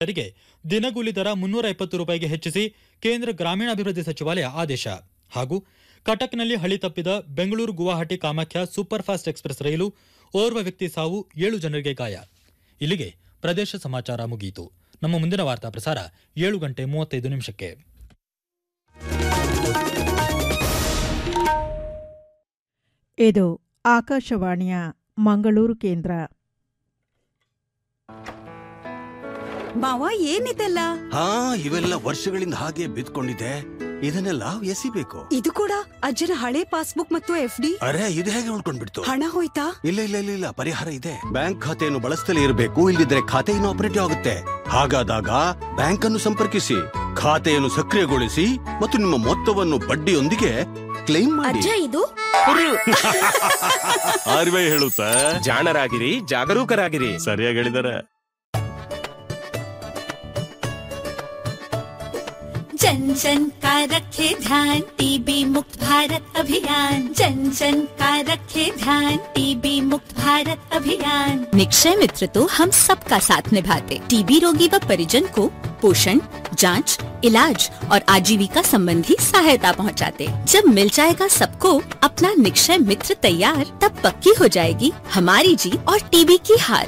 ರಿಗೆ ದಿನಗೂಲಿ ದರ ಮುನ್ನೂರ ಇಪ್ಪತ್ತು ರೂಪಾಯಿಗೆ ಹೆಚ್ಚಿಸಿ ಕೇಂದ್ರ ಗ್ರಾಮೀಣಾಭಿವೃದ್ಧಿ ಸಚಿವಾಲಯ ಆದೇಶ ಹಾಗೂ ಕಟಕ್ನಲ್ಲಿ ಹಳಿ ತಪ್ಪಿದ Bengaluru Guwahati Kamakhya super fast express ರೈಲು ಓರ್ವ ವ್ಯಕ್ತಿ ಸಾವು ಏಳು ಜನರಿಗೆ ಗಾಯ ಇಲ್ಲಿಗೆ ಪ್ರದೇಶ ಸಮಾಚಾರ ಮುಗಿಯಿತು ನಮ್ಮ ಮುಂದಿನ ವಾರ್ತಾ ಪ್ರಸಾರ ಏಳು ಗಂಟೆ ಮೂವತ್ತೈದು ನಿಮಿಷಕ್ಕೆ ಇದು ಆಕಾಶವಾಣಿಯ ಮಂಗಳೂರು ಕೇಂದ್ರ ಮಾವ ಏನಿದೆಲ್ಲ ಹಾ ಇವೆಲ್ಲ ವರ್ಷಗಳಿಂದ ಹಾಗೆ ಬಿದ್ಕೊಂಡಿದೆ ಇದನ್ನೆಲ್ಲ ಎಸಿಬೇಕು ಇದು ಕೂಡ ಅಜ್ಜನ ಹಳೆ ಪಾಸ್ಬುಕ್ ಮತ್ತು ಎಫ್ ಡಿ ಅರೆ ಇದು ಹೇಗೆ ಉಳ್ಕೊಂಡ್ಬಿಡ್ತು ಹಣ ಹೋಯ್ತಾ ಇಲ್ಲ ಇಲ್ಲ ಇಲ್ಲ ಇಲ್ಲ ಪರಿಹಾರ ಇದೆ ಬ್ಯಾಂಕ್ ಖಾತೆಯನ್ನು ಬಳಸ್ತಲೇ ಇರಬೇಕು ಇಲ್ಲದಿದ್ರೆ ಖಾತೆ ಆಪರೇಟಿವ್ ಆಗುತ್ತೆ ಹಾಗಾದಾಗ ಬ್ಯಾಂಕ್ ಅನ್ನು ಸಂಪರ್ಕಿಸಿ ಖಾತೆಯನ್ನು ಸಕ್ರಿಯಗೊಳಿಸಿ ಮತ್ತು ನಿಮ್ಮ ಮೊತ್ತವನ್ನು ಬಡ್ಡಿಯೊಂದಿಗೆ ಕ್ಲೈಮ್ ಮಾಡಿ ಅಜ್ಜ ಇದು ಆರ್ ಬಿ ಐ ಹೇಳುತ್ತಾ ಜಾಣರಾಗಿರಿ ಜಾಗರೂಕರಾಗಿರಿ ಸರಿಯಾಗಿ ಹೇಳಿದಾರೆ जन जन का रखे ध्यान टीबी मुक्त भारत अभियान जन जन का रखे ध्यान टीबी मुक्त भारत अभियान निक्षय मित्र तो हम सबका साथ निभाते टीबी रोगी व परिजन को पोषण जांच, इलाज और आजीविका संबंधी सहायता पहुंचाते। जब मिल जाएगा सबको अपना निक्षय मित्र तैयार तब पक्की हो जाएगी हमारी जीत और टीबी की हार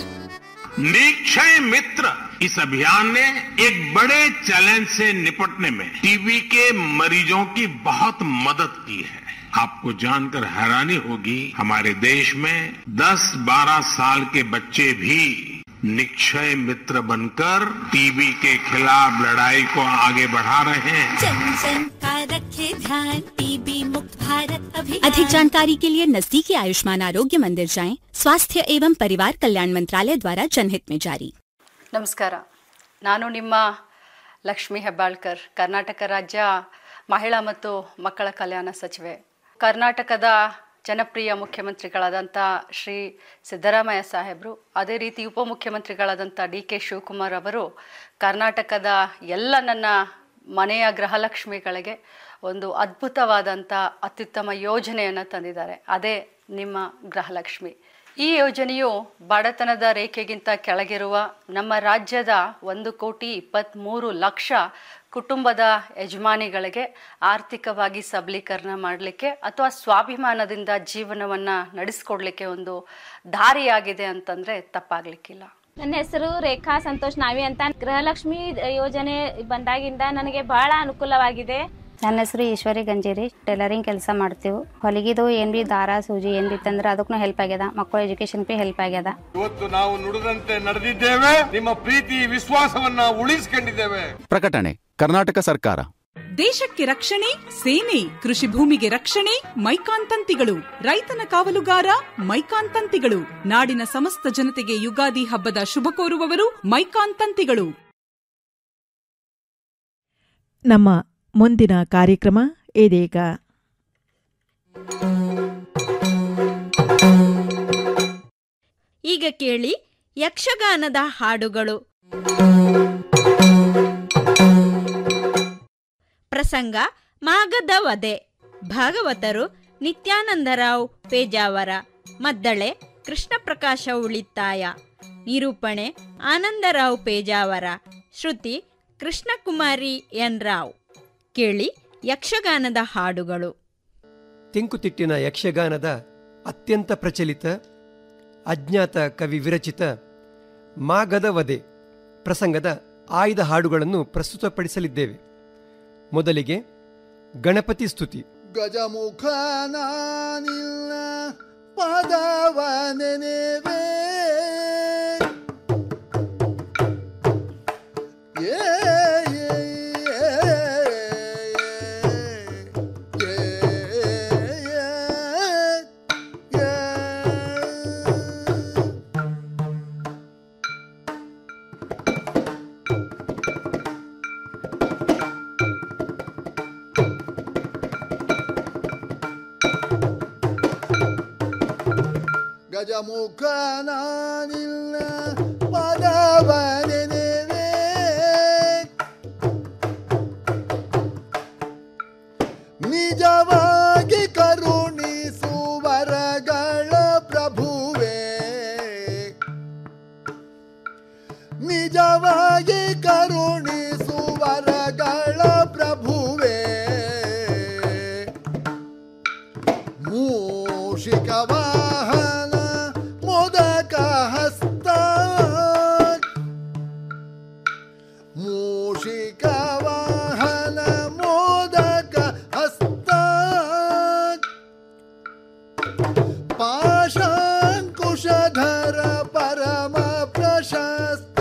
निक्षय मित्र इस अभियान ने एक बड़े चैलेंज से निपटने में टीबी के मरीजों की बहुत मदद की है आपको जानकर हैरानी होगी हमारे देश में 10-12 साल के बच्चे भी निक्षय मित्र बनकर टीबी के खिलाफ लड़ाई को आगे बढ़ा रहे हैं जन जन का रखे ध्यान टीबी मुक्त भारत अभियान अधिक जानकारी के लिए नजदीकी आयुष्मान आरोग्य मंदिर जाएं स्वास्थ्य एवं परिवार कल्याण मंत्रालय द्वारा जनहित में जारी ನಮಸ್ಕಾರ ನಾನು ನಿಮ್ಮ ಲಕ್ಷ್ಮಿ ಹೆಬ್ಬಾಳ್ಕರ್ ಕರ್ನಾಟಕ ರಾಜ್ಯ ಮಹಿಳಾ ಮತ್ತು ಮಕ್ಕಳ ಕಲ್ಯಾಣ ಸಚಿವೆ ಕರ್ನಾಟಕದ ಜನಪ್ರಿಯ ಮುಖ್ಯಮಂತ್ರಿಗಳಾದಂಥ ಶ್ರೀ ಸಿದ್ದರಾಮಯ್ಯ ಸಾಹೇಬರು ಅದೇ ರೀತಿ ಉಪಮುಖ್ಯಮಂತ್ರಿಗಳಾದಂಥ ಡಿ ಕೆ ಶಿವಕುಮಾರ್ ಅವರು ಕರ್ನಾಟಕದ ಎಲ್ಲ ನನ್ನ ಮನೆಯ ಗೃಹಲಕ್ಷ್ಮಿಗಳಿಗೆ ಒಂದು ಅದ್ಭುತವಾದಂಥ ಅತ್ಯುತ್ತಮ ಯೋಜನೆಯನ್ನು ತಂದಿದ್ದಾರೆ ಅದೇ ನಿಮ್ಮ ಗೃಹಲಕ್ಷ್ಮಿ ಈ ಯೋಜನೆಯು ಬಡತನದ ರೇಖೆಗಿಂತ ಕೆಳಗಿರುವ ನಮ್ಮ ರಾಜ್ಯದ ಒಂದು ಕೋಟಿ ಇಪ್ಪತ್ತ್ಮೂರು ಲಕ್ಷ ಕುಟುಂಬದ ಯಜಮಾನಿಗಳಿಗೆ ಆರ್ಥಿಕವಾಗಿ ಸಬಲೀಕರಣ ಮಾಡಲಿಕ್ಕೆ ಅಥವಾ ಸ್ವಾಭಿಮಾನದಿಂದ ಜೀವನವನ್ನು ನಡೆಸ್ಕೊಡ್ಲಿಕ್ಕೆ ಒಂದು ದಾರಿಯಾಗಿದೆ ಅಂತಂದರೆ ತಪ್ಪಾಗಲಿಕ್ಕಿಲ್ಲ ನನ್ನ ಹೆಸರು ರೇಖಾ ಸಂತೋಷ್ ನಾವಿ ಅಂತ ಗೃಹಲಕ್ಷ್ಮಿ ಯೋಜನೆ ಬಂದಾಗಿಂದ ನನಗೆ ಬಹಳ ಅನುಕೂಲವಾಗಿದೆ ನನ್ನ ಹೆಸರು ಈಶ್ವರಿ ಗಂಜೇರಿ ಟೈಲರಿಂಗ್ ಕೆಲಸ ಮಾಡ್ತೀವಿ ಹೊಲಿಗಿದು ಏನ್ ಬಿ ದಾರ ಸೂಜಿ ಏನ್ ಬಿ ತಂದ್ರೆ ಅದಕ್ಕೂ ಹೆಲ್ಪ್ ಆಗ್ಯದ ಮಕ್ಕಳ ಎಜುಕೇಶನ್ ಬಿ ಹೆಲ್ಪ್ ಆಗ್ಯದ ಇವತ್ತು ನಾವು ನುಡಿದಂತೆ ನಡೆದಿದ್ದೇವೆ ನಿಮ್ಮ ಪ್ರೀತಿ ವಿಶ್ವಾಸವನ್ನ ಉಳಿಸಿಕೊಂಡಿದ್ದೇವೆ ಪ್ರಕಟಣೆ ಕರ್ನಾಟಕ ಸರ್ಕಾರ ದೇಶಕ್ಕೆ ರಕ್ಷಣೆ ಸೇನೆ ಕೃಷಿ ಭೂಮಿಗೆ ರಕ್ಷಣೆ ಮೈಕಾನ್ ತಂತಿಗಳು ರೈತನ ಕಾವಲುಗಾರ ಮೈಕಾನ್ ತಂತಿಗಳು ನಾಡಿನ ಸಮಸ್ತ ಜನತೆಗೆ ಯುಗಾದಿ ಹಬ್ಬದ ಶುಭ ಕೋರುವವರು ಮೈಕಾನ್ ತಂತಿಗಳು ನಮ್ಮ ಮುಂದಿನ ಕಾರ್ಯಕ್ರಮ ಇದೀಗ ಈಗ ಕೇಳಿ ಯಕ್ಷಗಾನದ ಹಾಡುಗಳು ಪ್ರಸಂಗ ಮಾಗದ ವಧೆ ಭಾಗವತರು ನಿತ್ಯಾನಂದರಾವ್ ಪೇಜಾವರ ಮದ್ದಳೆ ಕೃಷ್ಣ ಪ್ರಕಾಶ ಉಳಿತಾಯ ನಿರೂಪಣೆ ಆನಂದರಾವ್ ಪೇಜಾವರ ಶ್ರುತಿ ಕೃಷ್ಣಕುಮಾರಿ ಎನ್ ರಾವ್ ಕೇಳಿ ಯಕ್ಷಗಾನದ ಹಾಡುಗಳು ತೆಂಕುತಿಟ್ಟಿನ ಯಕ್ಷಗಾನದ ಅತ್ಯಂತ ಪ್ರಚಲಿತ ಅಜ್ಞಾತ ಕವಿ ವಿರಚಿತ ಮಾಗದ ವಧೆ ಪ್ರಸಂಗದ ಆಯ್ದ ಹಾಡುಗಳನ್ನು ಪ್ರಸ್ತುತಪಡಿಸಲಿದ್ದೇವೆ ಮೊದಲಿಗೆ ಗಣಪತಿ ಸ್ತುತಿ ಗಜಮುಖನ ನಿಲ್ಲ ಪದವ ನೆನೆವೆ ಏ ಏ, ಏ, ಏ, ಏ, ಗಜಮುಖನ ನಿಲ್ಲ ಪದವ ನೆನೆವೆ ನಿಜವಾಗಿ ಕರುಣಿಸುವರಗಳ ಪ್ರಭುವೇ ನಿಜವಾಗಿ ಕ ಮೂಷಿಕವಾಹನ ಮೋದಕ ಹಸ್ತ ಪಾಶಾಂಕುಶಧರ ಪರಮ ಪ್ರಶಸ್ತ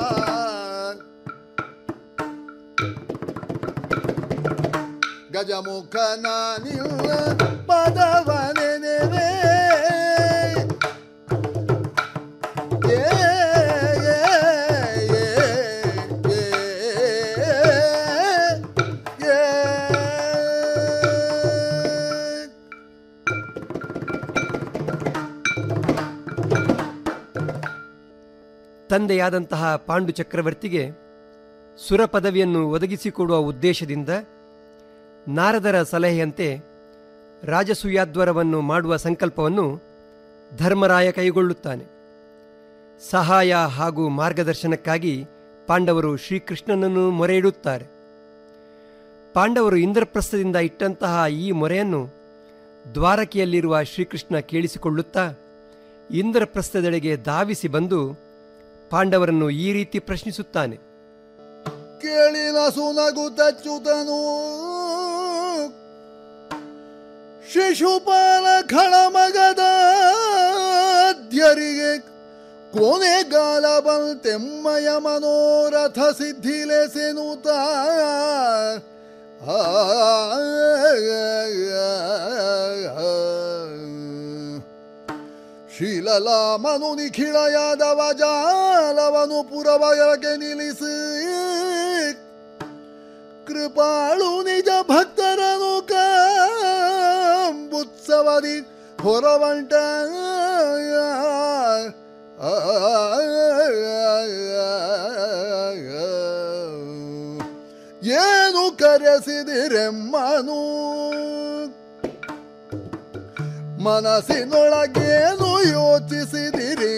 ಗಜಮುಖನ ನಿಲ್ಲ ಪದವನೆನೆವೆ ಏ ಏ, ಏ, ಏ, ಏ. ತಂದೆಯಾದಂತಹ ಪಾಂಡು ಚಕ್ರವರ್ತಿಗೆ ಸುರ ಪದವಿಯನ್ನು ಒದಗಿಸಿಕೊಡುವ ಉದ್ದೇಶದಿಂದ ನಾರದರ ಸಲಹೆಯಂತೆ ರಾಜಸೂಯಾದ್ವರವನ್ನು ಮಾಡುವ ಸಂಕಲ್ಪವನ್ನು ಧರ್ಮರಾಯ ಕೈಗೊಳ್ಳುತ್ತಾನೆ ಸಹಾಯ ಹಾಗೂ ಮಾರ್ಗದರ್ಶನಕ್ಕಾಗಿ ಪಾಂಡವರು ಶ್ರೀಕೃಷ್ಣನನ್ನು ಮೊರೆ ಇಡುತ್ತಾರೆ ಪಾಂಡವರು ಇಂದ್ರಪ್ರಸ್ಥದಿಂದ ಇಟ್ಟಂತಹ ಈ ಮೊರೆಯನ್ನು ದ್ವಾರಕೆಯಲ್ಲಿರುವ ಶ್ರೀಕೃಷ್ಣ ಕೇಳಿಸಿಕೊಳ್ಳುತ್ತಾ ಇಂದ್ರಪ್ರಸ್ಥದೆಡೆಗೆ ಧಾವಿಸಿ ಬಂದು ಪಾಂಡವರನ್ನು ಈ ರೀತಿ ಪ್ರಶ್ನಿಸುತ್ತಾನೆ ಕೇಳಿನ ಸುನಗುತ್ತಚ್ಚುತನು ಶಿಶುಪಾಲ ಖಳಮಗದಾಧ್ಯರಿಗೆ ಕೊನೆಗಾಲ ಬಂತೆಮ್ಮಯ ಮನೋರಥ ಸಿದ್ಧಿಲೆಸೆನುತ ಶೀಲಲ ಮನು ನಿಖಿಳಯಾದವ ಜಾಲವನು ಪುರವಯಗೆ ನಿಲ್ಲಿಸಿ ಕೃಪಾಳು ನಿಜ ಭಕ್ತರನು ಕಾಂಬುತ್ಸವದಿ ಹೊರವಂಟ ಏನು ಕರೆಸಿದಿರೆಮ್ಮನು ಮನಸ್ಸಿನೊಳಗೇನು ಯೋಚಿಸಿದಿರಿ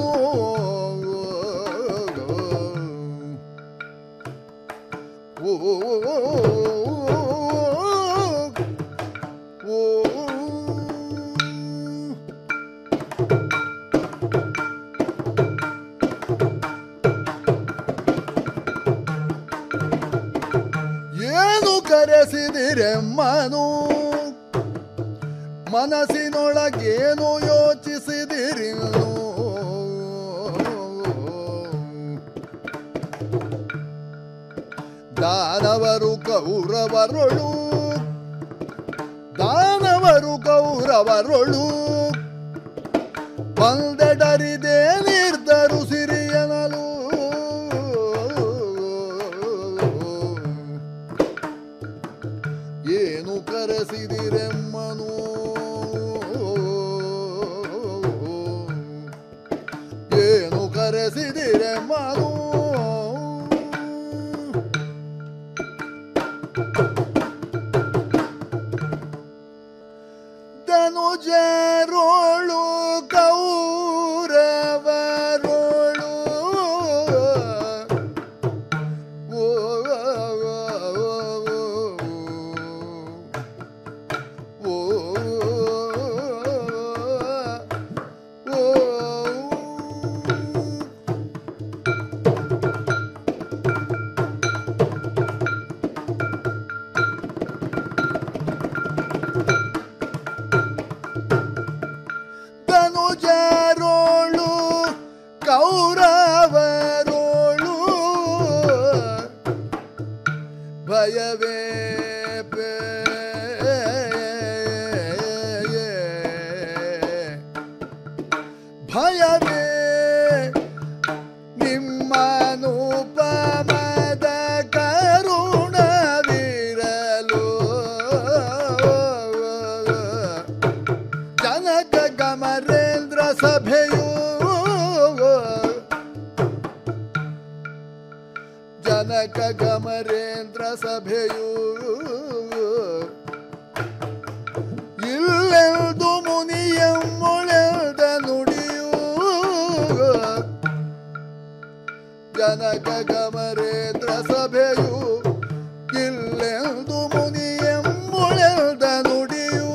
ಏನು ಕರೆಸಿದಿರೆಮ್ಮನು ಮನಸ್ಸಿನೊಳಗೇನು ಯೋಚಿಸಿದಿರಿ ದಾನವರು ಕೌರವರೊಳು ದಾನವರು ಕೌರವರೊಳು ಬಂದೆಡರಿದೆ ನಿರ್ಧರು ಸಿರಿಯನಲು ಏನು ಕರೆಸಿದಿರೆಮ್ಮನು ಏನು ಕರೆಸಿದಿರೆಮ್ಮನು ಧನುಜರೋಳು ಕೌರವರೋಳು ಓ, ಓ, ಓ, ಧನುಜರೋಳು ಕೌರವರೋಳು ಭಯವೇ ಪೇ ಭಯವೇ ನಿಮ್ಮನುಪಮದ ಕರುಣವಿರಲು ಜನಕ ಗಮರೇಂದ್ರ ಸಭೆಯು ಜನಕ ಗಮರೇಂದ್ರ ಸಭೆಯು ಇಲ್ಲೆಲ್ದು ಮುನಿಯಮ್ಮೊಳೆದ ನುಡಿಯು ಜನಕ ಗಮರೇಂದ್ರ ಸಭೆಯು ಇಲ್ಲೆಲ್ದು ಮುನಿಯಮ್ಮೊಳೆದ ನುಡಿಯು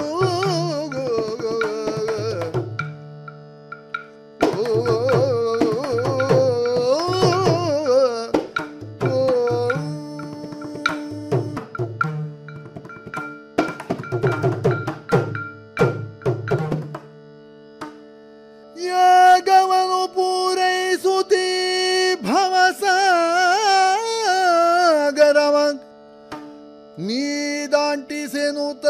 ಓ ನೀದಾಂಟಿಸೆನುತ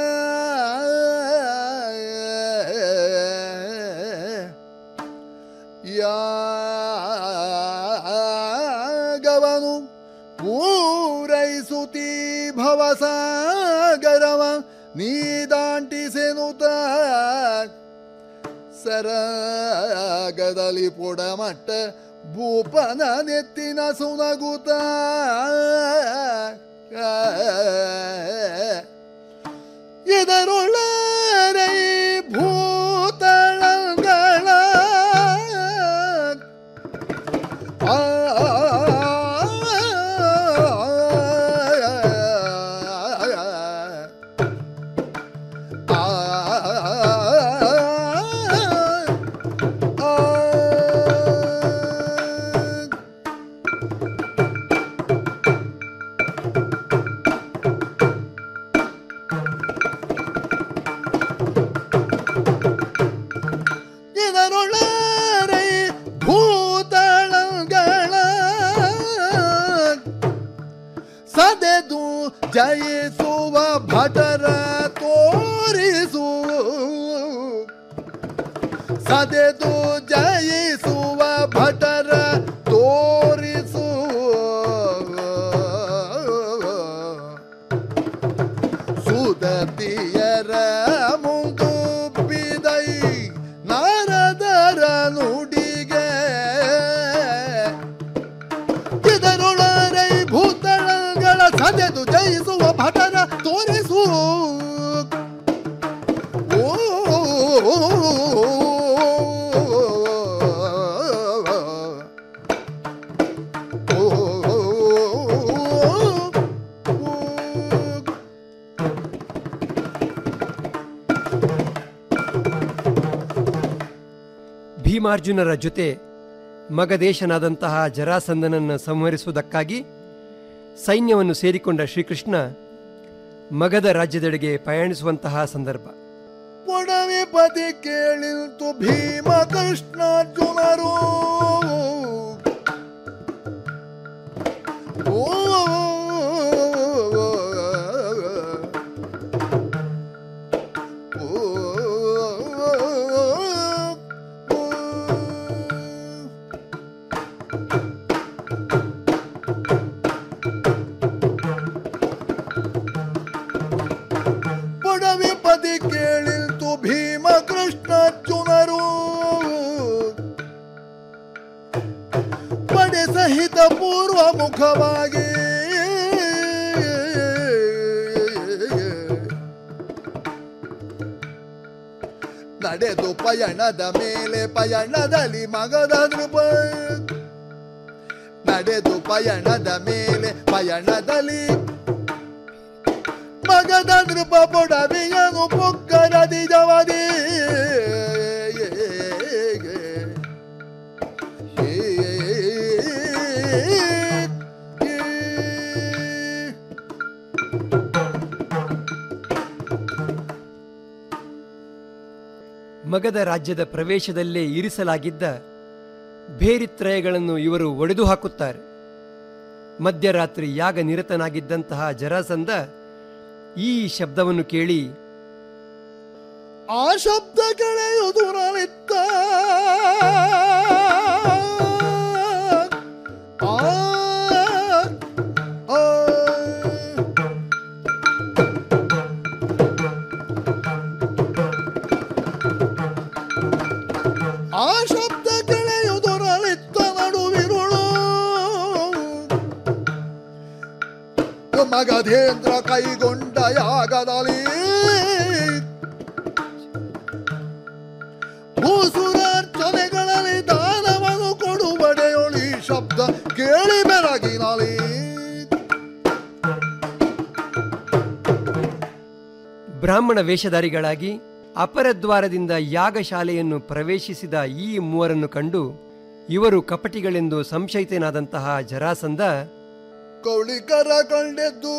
ಯಾಗವನು ಪೂರೈಸುತ್ತೀ ಭವಸಾಗರವ ನೀದಾಂಟಿಸೆನುತ ಸರಾಗದಲ್ಲಿ ಪುಡಮಟ್ಟ ಭೂಪನ ನೆತ್ತಿನ ಸುನಗುತ ಇದರೊಳರೆ ಭೂತಳಗಳ ಆ ಇದರೊಳರೆ ಭೂತಳಗಳ ಸದೆದು ಜಯಿಸುವ ಭಟರ ತೋರಿಸು ಸದೆದು ಜಯಿಸುವ ಭಟರ ತೋರಿಸು ಸುದತಿಯರ ಮುಂದು ಬಿದೈ ನಾರದರ ನುಡಿಗೆ ಇದರೊಳರೈ ಭೂತಳಗಳ ಸದೆದು ಜಯಿಸುವ ಭಟರ ತೋರಿಸು ಓ ಭೀಮಾರ್ಜುನರ ಜೊತೆ ಮಗದೇಶನಾದಂತಹ ಜರಾಸಂದನನ್ನು ಸಂಹರಿಸುವುದಕ್ಕಾಗಿ ಸೈನ್ಯವನ್ನು ಸೇರಿಕೊಂಡ ಶ್ರೀಕೃಷ್ಣ ಮಗಧ ರಾಜ್ಯದೆಡೆಗೆ ಪಯಣಿಸುವಂತಹ ಸಂದರ್ಭ ಒಡವೆ ಪದಿ ಕೇಳಿಲ್ತು ಭೀಮ ಕೃಷ್ಣಾರ್ಜುನರು ಓ ಒಡವೆ ಪದಿ ಕೇಳಿಲ್ತು ಭೀಮ ಕೃಷ್ಣಾರ್ಜುನರು ಪಡೆ ಸಹಿತ ಪೂರ್ವ ಮುಖವಾಗಿ ನಡೆದು ಪಯಣದ ಮೇಲೆ ಪಯಣದಲ್ಲಿ ಮಗದ ನೃಪ ನಡೆದು ಪಯಣದ ಮೇಲೆ ಪಯಣದಲ್ಲಿ ಮಗದ ನೃಪ ಪೊಡವಿಯನು ಪೊಕ್ಕರದಿ ಜವದಿ ಮಗಧ ರಾಜ್ಯದ ಪ್ರವೇಶದಲ್ಲೇ ಇರಿಸಲಾಗಿದ್ದ ಭೇರಿತ್ರಯಗಳನ್ನು ಇವರು ಒಡೆದು ಹಾಕುತ್ತಾರೆ ಮಧ್ಯರಾತ್ರಿ ಯಾಗ ನಿರತನಾಗಿದ್ದಂತಹ ಜರಾಸಂದ ಈ ಶಬ್ದವನ್ನು ಕೇಳಿ ಆ ಶಬ್ದ ಕೆಳೆಯುದುರಲಿತ್ತ ಆ ಆ ಆ ಶಬ್ದ ಕೆಳೆಯುದುರಲಿತ್ತ ನಡುವಿರುಳು ಮಗಧೇಂದ್ರ ಕೈಗೊಂಡ ಯಾಗದಲ್ಲಿ ಭೂಸುರಾರ್ಚನೆಗಳಲ್ಲಿ ದಾನವನ್ನು ಕೊಡುವಡೆಯೊಳಿ ಶಬ್ದ ಕೇಳಿ ಬೆರಗಿನಲಿ ಬ್ರಾಹ್ಮಣ ವೇಷಧಾರಿಗಳಾಗಿ ಅಪರದ್ವಾರದಿಂದ ಯಾಗಶಾಲೆಯನ್ನು ಪ್ರವೇಶಿಸಿದ ಈ ಮೂವರನ್ನು ಕಂಡು ಇವರು ಕಪಟಿಗಳೆಂದು ಸಂಶಯಿತನಾದಂತಹ ಜರಾಸಂದ ಕೌಳಿಕರ ಕಂಡೆದ್ದು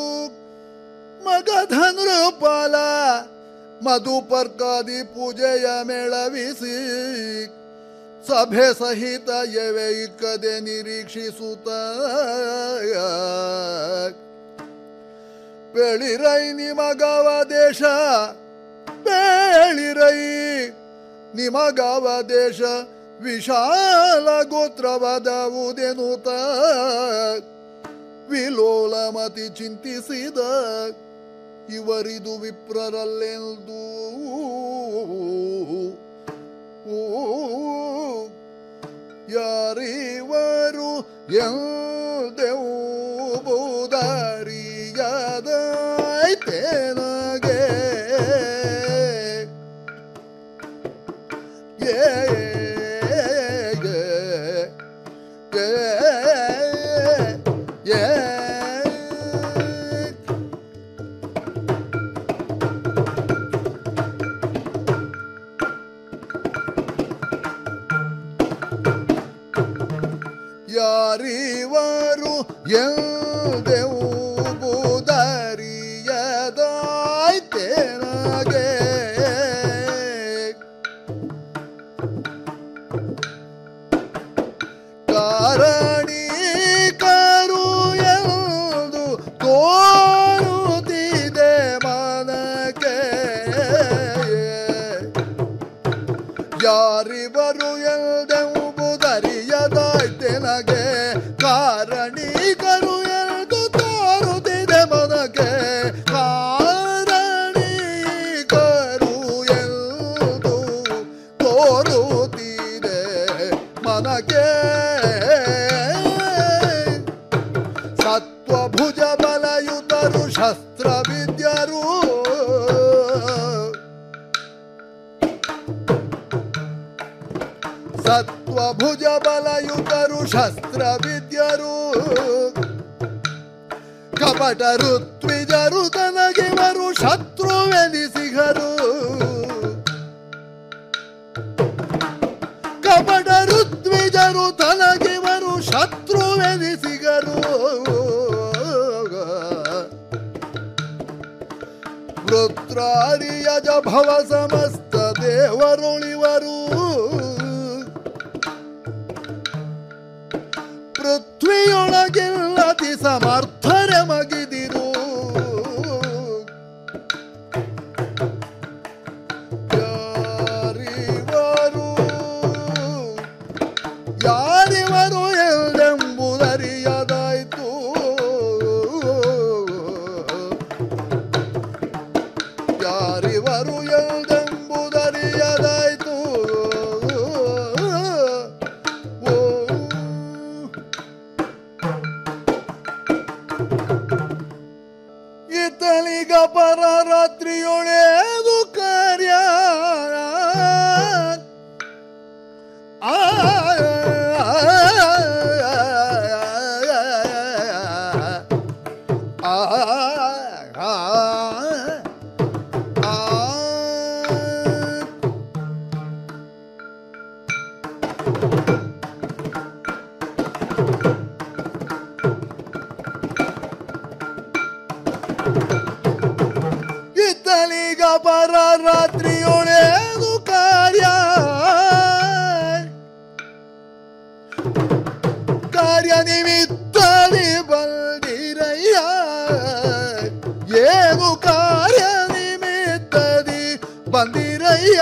ಮಗಧನೃಪಾಲ ಮಧುಪರ್ಕಾದಿ ಪೂಜೆಯ ಮೇಳವಿಸಿ ಸಭೆ ಸಹಿತ ಎವೆ ಇಕ್ಕದೆ ನಿರೀಕ್ಷಿಸುತ್ತ ಬೇಳಿರೈ ನಿಮಗವ ದೇಶ ಬೇಳಿರೈ ನಿಮಗವ ದೇಶ ವಿಶಾಲ ಗೋತ್ರವದವುದೆನುತ ವಿಲೋಲಮತಿ ಚಿಂತಿಸಿದ ಇವರಿದು ವಿಪ್ರರಲ್ಲೆಂದು ಯಾರಿವರು ಎಂದೆವುದರಿಯದೈತೇನಗೆ ಏ ಏ ಯಾರಿವರು ಎಂದೆವುದರಿಯದಾಯ್ತೇನಗೆ ಕಾರಣೀಕರು ಎಂದು ತೋರುತ್ತಿದೆ ಮನಕ್ಕೆ ಯಾರಿವರು ಎಂದೆಂಬುದರಿಯದಾಯ್ತೆನಗೆ ಕಾರಣೀಕರು ಎಂದು ತೋರುತ್ತಿದೆ ಮನಕ್ಕೆ ಕಾರಣೀಕರು ಎಂದು ತೋರುತ್ತಿದೆ ಮನಕ್ಕೆ ಸತ್ವಭುಜ ಬಲಯುತರು ಶಸ್ತ್ರವಿದ್ಯರು ಸತ್ವಭುಜ ಬಲಯುತರು ಶಸ್ತ್ರವಿದ್ಯರು ಕಪಟ ಋತ್ವಿಜರು ತನಗಿವರು ಶತ್ರುವೆನಿಸಿಗರು ಕಪಟ ಋತ್ವಿಜರು ತನಗಿವರು ಶತ್ರುವೆನಿಸಿಗರು ವೃತ್ರಾರಿಯಜ ಭವ ಸಮಸ್ತ ದೇವರುಳಿವರು ಪೃಥ್ವಿಯೊಳಗೆಲ್ಲತಿ ಸಮರ್ಥರೆ ಮಗಿದಿರು ಯಾರಿವರು ಯಾರಿವರು ಎಂದೆಂಬುದರಿಯದಾಯ್ತು ಯಾರಿವರು ಎಂದೆಂಬುದರಿಯದಾಯ್ತು ಇತಲಿಗ ಪರ ರಾತ್ರಿಯೊಳೇದು ಕಾರ್ಯ ಆ ಇತ್ತಲಿಗ ಪರ ರಾತ್ರಿಯೊಳೇದು ಕಾರ್ಯ ಕಾರ್ಯ ನಿಮಿತ್ತಲಿ ಬಂದಿರಯ್ಯ ಏನು ಕಾರ್ಯ ನಿಮಿತ್ತದಿ ಬಂದಿರಯ್ಯ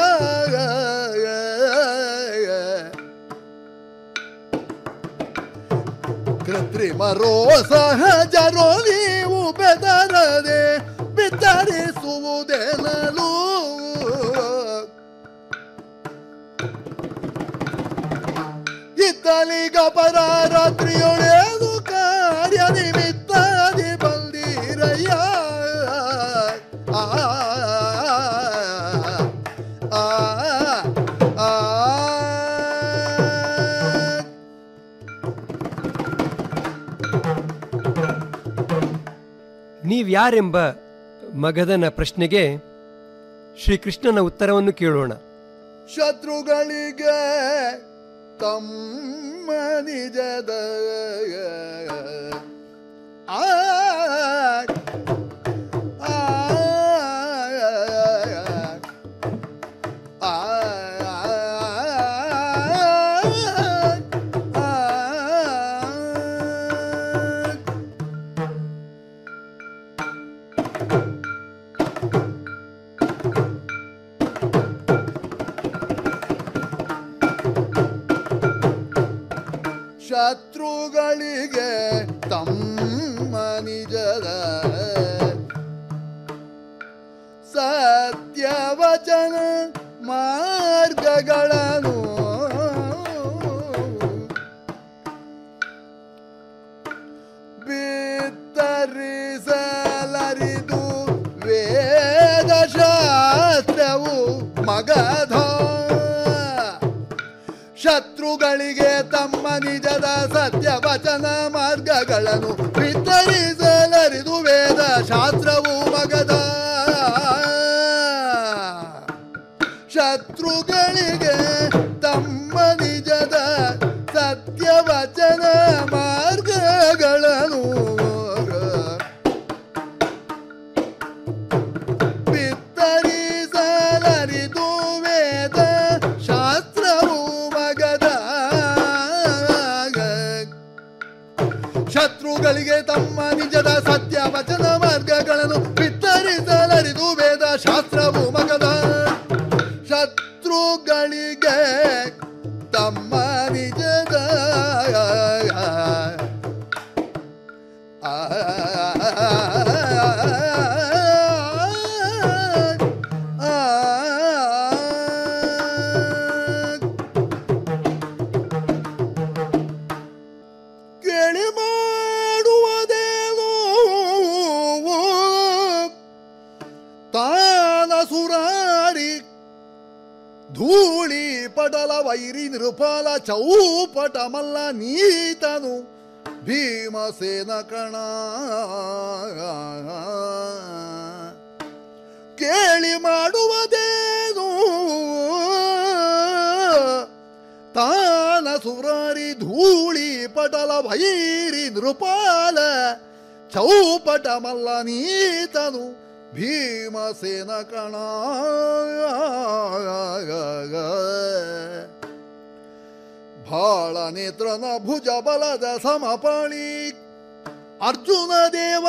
ಕೃತ್ರಿಮರೋ ಸಹಜರೋ ನೀವು ಬೆದರದೆ ಬಿತ್ತರಿಸುವುದೆನಲು ಇತ್ತಲಿಗ ಪರ ರಾತ್ರಿಯೊಳೇದು ಕಾರ್ಯ ನಿಮಿತ್ತದಿ ಬಂದಿರಯ್ಯ ಆ ಆ ಆ ನೀವ್ಯಾರೆಂಬ ಮಗದನ ಪ್ರಶ್ನೆಗೆ ಶ್ರೀಕೃಷ್ಣನ ಉತ್ತರವನ್ನು ಕೇಳೋಣ ಶತ್ರುಗಳಿಗೆ ತಮ್ಮ ನಿಜದ ಆ ಆ ಆ ಶತ್ರುಗಳಿಗೆ ತಮ್ಮ ನಿಜದ ಸತ್ಯವಚನ ಮಾರ್ಗಗಳನ್ನು ಬಿತ್ತರಿಸಲರಿದು ವೇದಶಾಸ್ತ್ರವು ಮಗಧ ಶತ್ರುಗಳಿಗೆ ತಮ್ಮ ನಿಜದ ಸತ್ಯವಚನ ಮಾರ್ಗಗಳನ್ನು ಬಿತ್ತರಿಸಲರಿದು ವೇದ ಶಾಸ್ತ್ರವು ಮಗದ ಶತ್ರುಗಳಿಗೆ ತಮ್ಮ ನಿಜದ ಸತ್ಯವಚನ ಮಾರ್ಗಗಳನ್ನು ಬಿತ್ತರಿಸಲರಿದು ವೇದ ಶಾಸ್ತ್ರವು ಮಗದ ಶತ್ರುಗಳಿಗೆ ತಮ್ಮ ನಿಜದ ಸತ್ಯ ವಚನ ಮಾರ್ಗಗಳನ್ನು ಬಿತ್ತರಿಸಲರಿದು ವೇದ ಶಾಸ್ತ್ರವು ಮಗದ ಶತ್ರುಗಳಿಗೆ ತಮ್ಮ ನಿಜದ ಕೇಳಿ ಮಾಡುವುದೇನೋ ತಾನ ಸುರಾರಿ ಧೂಳಿ ಪಟಲ ವೈರಿ ನೃಪಾಲ ಚೌಪಟ ಮಲ್ಲ ನೀತನು ಭೀಮಸೇನ ಕಣ ಕೇಳಿ ಮಾಡುವುದೇನು ತಾನ ಸುರಾರಿ ಧೂಳಿ ಪಟಲ ಭೈರಿ ನೃಪಾಲ ಚೌಪಟ ಮಲ್ಲ ನೀತನು ಭೀಮಸೇನ ಕಣ ಭಾಳ ನೇತ್ರನ ಭುಜ ಬಲದ ಸಮಪಾಳಿ ಅರ್ಜುನ ದೇವ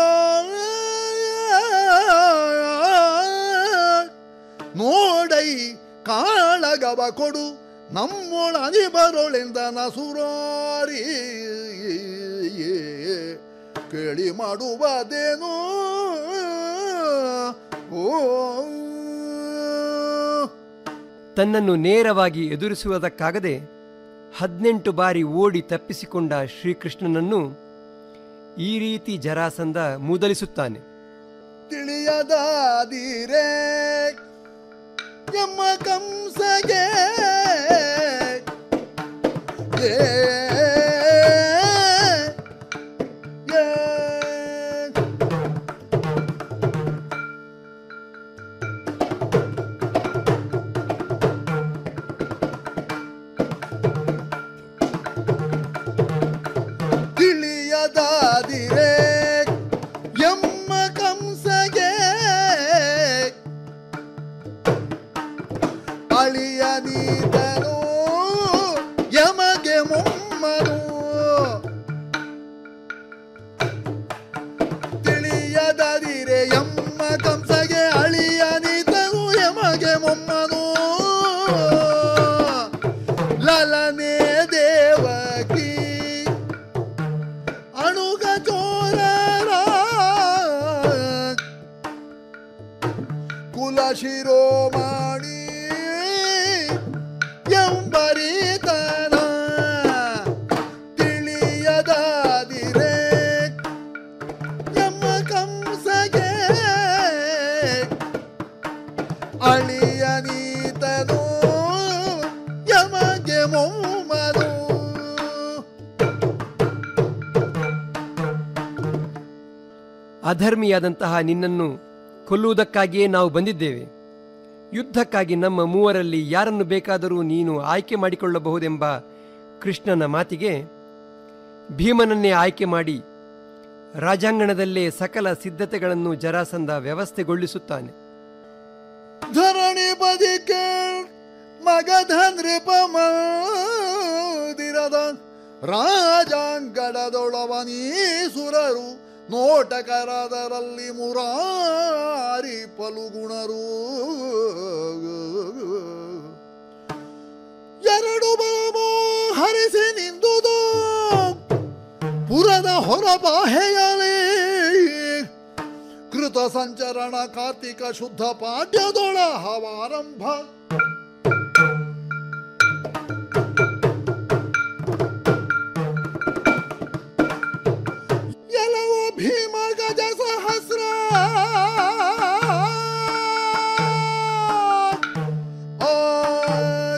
ನೋಡೈ ಕಾಳಗವ ಕೊಡು ನಮ್ಮೊಳನಿ ಬರೋಳೆಂದ ನಸುರಾರಿ ಕೇಳಿ ಮಾಡುವುದೇನೋ ಓ ತನ್ನನ್ನು ನೇರವಾಗಿ ಎದುರಿಸುವುದಕ್ಕಾಗದೆ ಹದಿನೆಂಟು ಬಾರಿ ಓಡಿ ತಪ್ಪಿಸಿಕೊಂಡ ಶ್ರೀಕೃಷ್ಣನನ್ನು ಈ ರೀತಿ ಜರಾಸಂಧ ಮೂದಲಿಸುತ್ತಾನೆ ತಿಳಿಯದಾದಿರೇ ಎಮ್ಮ ಕಂಸಗೆ ಏ, ಏ. ತಿಳಿಯದಾದಿರೇ ಎಮ್ಮ ಕಂಸಗೆ ಅಳಿಯ ನೀತನು ಯಮಗೆ ಮೊಮ್ಮನು ತಿಳಿಯದದಿರೆ ಎಮ್ಮ ಕಂಸಗೆ ಅಳಿಯ ನೀತನು ಯಮಗೆ ಮೊಮ್ಮನು ಲಲನೆ ದೇವಕಿ ಅಣುಗ ಚೋರರ ಕುಲ ಶಿರೋಮಣಿ ಎಂಬರಿತನ ತಿಳಿಯದಾದಿರೆ ಎಮ್ಮ ಕಂಸಗೆ ಅಳಿಯ ನೀತನು ಯಮಗೆ ಮೊಮ್ಮನು ಅಧರ್ಮಿಯಾದಂತಹ ನಿನ್ನನ್ನು ಕೊಲ್ಲುವುದಕ್ಕಾಗಿಯೇ ನಾವು ಬಂದಿದ್ದೇವೆ ಯುದ್ಧಕ್ಕಾಗಿ ನಮ್ಮ ಮೂವರಲ್ಲಿ ಯಾರನ್ನು ಬೇಕಾದರೂ ನೀನು ಆಯ್ಕೆ ಮಾಡಿಕೊಳ್ಳಬಹುದೆಂಬ ಕೃಷ್ಣನ ಮಾತಿಗೆ ಭೀಮನನ್ನೇ ಆಯ್ಕೆ ಮಾಡಿ ರಾಜಾಂಗಣದಲ್ಲೇ ಸಕಲ ಸಿದ್ಧತೆಗಳನ್ನು ಜರಾಸಂಧ ವ್ಯವಸ್ಥೆಗೊಳಿಸುತ್ತಾನೆ ಧರಣಿ ಬದಿಕೆ ಮಗಧ ನೃಪಮದಿರದ ರಾಜಾಂಗಡದೊಳವನೀಸುರರು ನೋಟಕರದರಲ್ಲಿ ಮುರಾರಿ ಪಲುಗುಣರು ಎರಡು ಬಲಮೋ ಹರಿಸಿ ನಿಂದುದು ಪುರದ ಹೊರಬಾಹೆಯಲೇ ಕೃತ ಸಂಚರಣ ಕಾರ್ತಿಕ ಶುದ್ಧ ಪಾಡ್ಯದೊಳ ಹವಾರಂಭ ಎಲ್ಲವೋ ಭೀಮ ಗಜ ಸಹಸ್ರ ಆ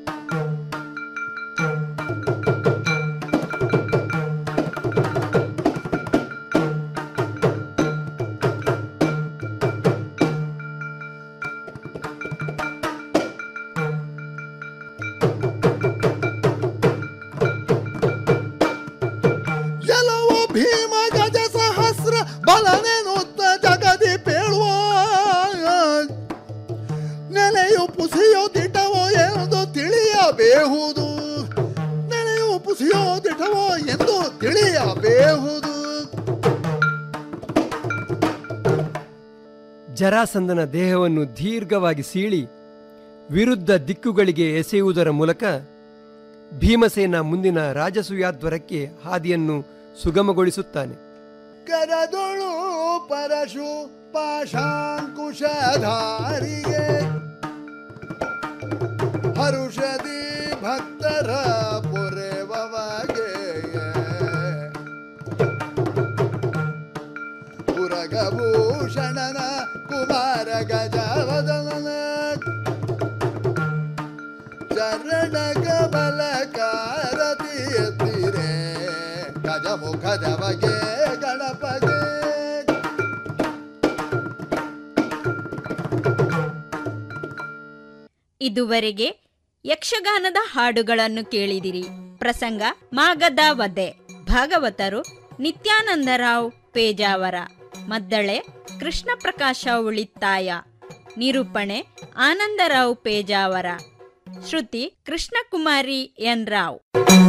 ಎಲ್ಲವೋ ಭೀಮ ಗಜ ಸಹಸ್ರ ಬಲನೆನುತ್ತ ಜಗದಿ ಪೇಳುವ ನೆಲೆಯು ಪುಸಿಯೋ ದಿಟವೋ ಎಂದು ತಿಳಿಯಬೇಹುದು ನೆಲೆಯು ಪುಸಿಯೋ ದಿಟವೋ ಎಂದು ತಿಳಿಯಬೇಹುದು ಜರಾಸಂದನ ದೇಹವನ್ನು ದೀರ್ಘವಾಗಿ ಸೀಳಿ ವಿರುದ್ಧ ದಿಕ್ಕುಗಳಿಗೆ ಎಸೆಯುವುದರ ಮೂಲಕ ಭೀಮಸೇನ ಮುಂದಿನ ರಾಜಸೂಯಾದ್ವರಕ್ಕೆ ಹಾದಿಯನ್ನು ಸುಗಮಗೊಳಿಸುತ್ತಾನೆ ಕರದೊಳು ಪರಶು ಪಾಶಾಂಕುಶಧಾರಿಗೆ ಹರುಷದಿ ಭಕ್ತರ ಪೊರೆವಗೆ ಪುರಗಭೂಷಣನ ಕುಮಾರ ಗಜವದನ ಚರಣ ಕಮಲ ಕಾರತಿ ಎತ್ತಿರೆ ಗಜಮುಖದವಗೆ ಗಣಪಗೆ ಇದುವರೆಗೆ ಯಕ್ಷಗಾನದ ಹಾಡುಗಳನ್ನು ಕೇಳಿದಿರಿ ಪ್ರಸಂಗ ಮಾಗದ ವಧೆ ಭಾಗವತರು ನಿತ್ಯಾನಂದರಾವ್ ಪೇಜಾವರ ಮದ್ದಳೆ ಕೃಷ್ಣ ಪ್ರಕಾಶ ಉಳಿತ್ತಾಯ ನಿರೂಪಣೆ ಆನಂದರಾವ್ ಪೇಜಾವರ ಶ್ರುತಿ ಕೃಷ್ಣಕುಮಾರಿ ಎನ್ ರಾವ್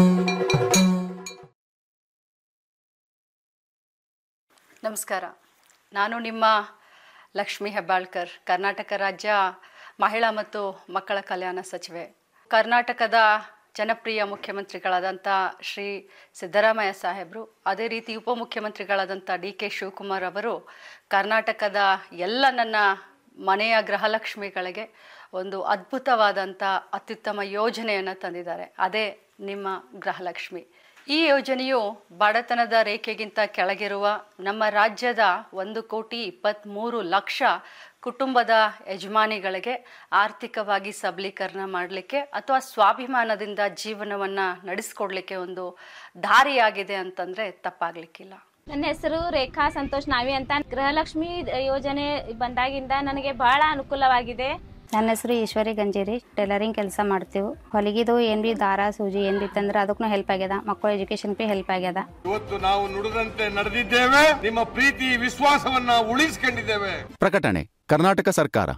ನಮಸ್ಕಾರ ನಾನು ನಿಮ್ಮ ಲಕ್ಷ್ಮಿ ಹೆಬ್ಬಾಳ್ಕರ್ ಕರ್ನಾಟಕ ರಾಜ್ಯ ಮಹಿಳಾ ಮತ್ತು ಮಕ್ಕಳ ಕಲ್ಯಾಣ ಸಚಿವೆ ಕರ್ನಾಟಕದ ಜನಪ್ರಿಯ ಮುಖ್ಯಮಂತ್ರಿಗಳಾದಂಥ ಶ್ರೀ ಸಿದ್ದರಾಮಯ್ಯ ಸಾಹೇಬರು ಅದೇ ರೀತಿ ಉಪಮುಖ್ಯಮಂತ್ರಿಗಳಾದಂಥ ಡಿ ಕೆ ಶಿವಕುಮಾರ್ ಅವರು ಕರ್ನಾಟಕದ ಎಲ್ಲ ನನ್ನ ಮನೆಯ ಗೃಹಲಕ್ಷ್ಮಿಗಳಿಗೆ ಒಂದು ಅದ್ಭುತವಾದಂಥ ಅತ್ಯುತ್ತಮ ಯೋಜನೆಯನ್ನು ತಂದಿದ್ದಾರೆ ಅದೇ ನಿಮ್ಮ ಗೃಹಲಕ್ಷ್ಮಿ ಈ ಯೋಜನೆಯು ಬಡತನದ ರೇಖೆಗಿಂತ ಕೆಳಗಿರುವ ನಮ್ಮ ರಾಜ್ಯದ ಒಂದು ಕೋಟಿ ಇಪ್ಪತ್ತ್ಮೂರು ಲಕ್ಷ ಕುಟುಂಬದ ಯಜಮಾನಿಗಳಿಗೆ ಆರ್ಥಿಕವಾಗಿ ಸಬಲೀಕರಣ ಮಾಡಲಿಕ್ಕೆ ಅಥವಾ ಸ್ವಾಭಿಮಾನದಿಂದ ಜೀವನವನ್ನು ನಡೆಸ್ಕೊಡ್ಲಿಕ್ಕೆ ಒಂದು ದಾರಿಯಾಗಿದೆ ಅಂತಂದರೆ ತಪ್ಪಾಗಲಿಕ್ಕಿಲ್ಲ ನನ್ನ ಹೆಸರು ರೇಖಾ ಸಂತೋಷ್ ನಾವಿ ಅಂತ ಗೃಹಲಕ್ಷ್ಮಿ ಯೋಜನೆ ಬಂದಾಗಿಂದ ನನಗೆ ಬಹಳ ಅನುಕೂಲವಾಗಿದೆ ನನ್ನ ಹೆಸರು ಈಶ್ವರಿ ಗಂಜೇರಿ ಟೈಲರಿಂಗ್ ಕೆಲಸ ಮಾಡ್ತೀವಿ ಹೊಲಿಗಿದು ಏನ್ ಬಿ ದಾರ ಸೂಜಿ ಏನ್ ಬಿತ್ತಂದ್ರೆ ಅದಕ್ಕೂ ಹೆಲ್ಪ್ ಆಗ್ಯದ ಮಕ್ಕಳ ಎಜುಕೇಶನ್ ಬಿ ಹೆಲ್ಪ್ ಆಗ್ಯದ ಇವತ್ತು ನಾವು ನುಡಿದಂತೆ ನಡೆದಿದ್ದೇವೆ ನಿಮ್ಮ ಪ್ರೀತಿ ವಿಶ್ವಾಸವನ್ನ ಉಳಿಸಿಕೊಂಡಿದ್ದೇವೆ ಪ್ರಕಟಣೆ ಕರ್ನಾಟಕ ಸರ್ಕಾರ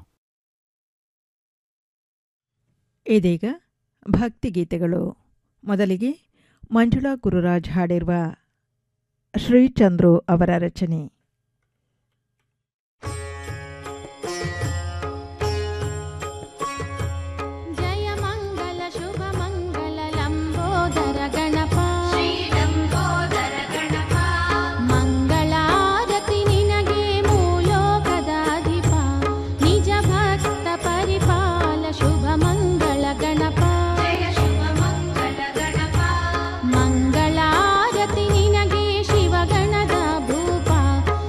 ಇದೀಗ ಭಕ್ತಿಗೀತೆಗಳು ಮೊದಲಿಗೆ ಮಂಜುಳಾ ಗುರುರಾಜ್ ಹಾಡಿರುವ ಶ್ರೀಚಂದ್ರು ಅವರ ರಚನೆ ಜಯ ಮಂಗಲ ಶುಭ ಮಂಗಲ ಲಂಬೋದರ ಗಣಪ ಮಂಗಳಾರತಿ ನಿನಗೆ ಮೂಲೋಕದಾಧಿಪ ನಿಜ ಭಕ್ತ ಪರಿಪಾಲ ಶುಭ ಮಂಗಳ ಗಣಪ ಮಂಗಳಾರತಿ ನಿನಗೆ ಶಿವಗಣದ ಭೂಪ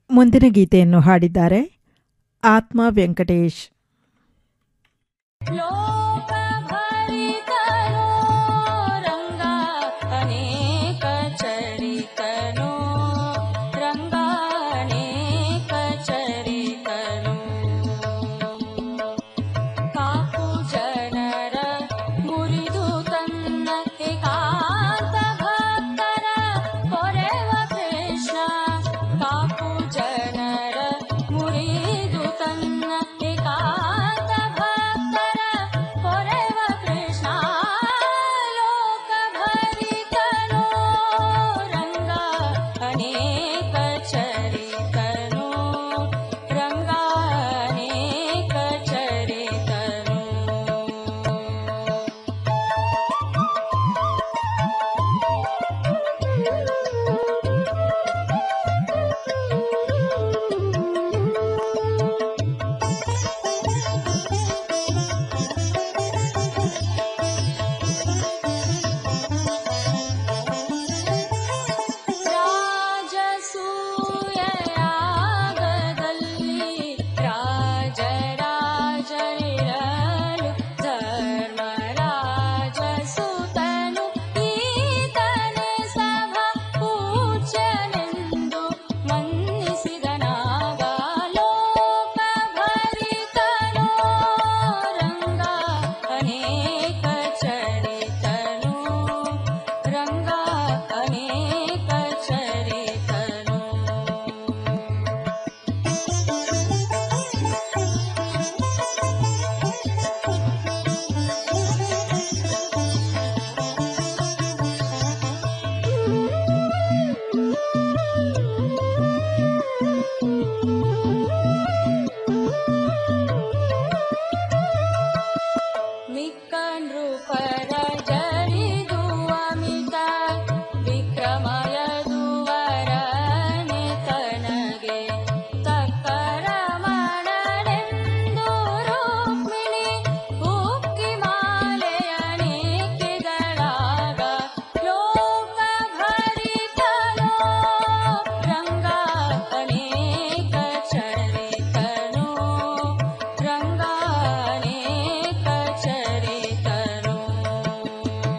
ಮುಂದಿನ ಗೀತೆಯನ್ನು ಹಾಡಿದ್ದಾರೆ ಆತ್ಮ ವೆಂಕಟೇಶ್ ಅನೇಕ ಚರಿತನು ರಂಗಾನೇಕ ಚರಿತನು ಕಾಪು ಜನರ ಮುರಿದು ತನ್ನ ಏಕಾಂತ ಭಕ್ತರ ಕೊರೆವ ಕೃಷ್ಣ ಕಾಪು ಜನರ ಮುರಿದು ತನ್ನ ಏಕಾಂತ ಭಕ್ತರ ಕೊರೆವ ಕೃಷ್ಣ ಲೋಕ ಭರಿತನು ರಂಗ ಅನೇಕ ಚರಿತನು ರಂಗ ಅನೇಕ ಚರಿತನು ರಾಜಸೂಯಯಾಗದಲ್ಲಿ ರಾಜರಾಜರಿರಲು ಧರ್ಮರಾಜಸುತನು ಈತನೇ ಸಭಾ ಪೂಜ್ಯನೆಂದು ಮನ್ನಿಸಿದನಾಗ ಲೋಕ ಭರಿತನು ರಂಗ ಅನೇಕ ಚರಿತನು ರಂಗ ಅನೇಕ ಚರಿತನು ಮಿಕ್ಕ ನೃಪರ ಜರಿದು ಅಮಿತ ವಿಕ್ರಮಯದುವರನೆ ತನಗೆ ತಕ್ಕರ ಮಣನೆಂದು ರುಕ್ಮಿಣಿ ಉಕ್ಕಿ ಮಾಲೆಯನೇಕೆದಳಾಗ ಲೋಕ ಭರಿತನು ರಂಗ ಅನೇಕ ಚರಿತನು ರಂಗ ಅನೇಕ ಚರಿತನು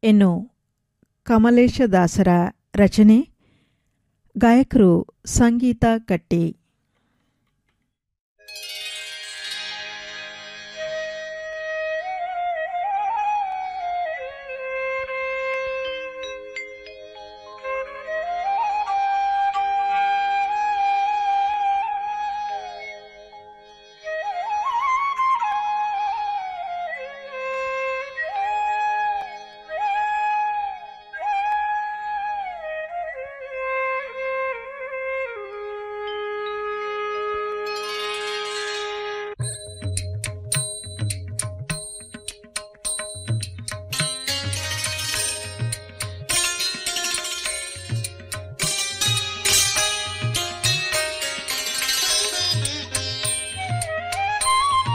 ಇನ್ನು ಕಮಲೇಶ ದಾಸರ ರಚನೆ ಗಾಯಕರು ಸಂಗೀತ ಕಟ್ಟಿ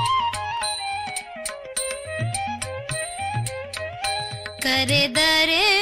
ಕರೆದರೆ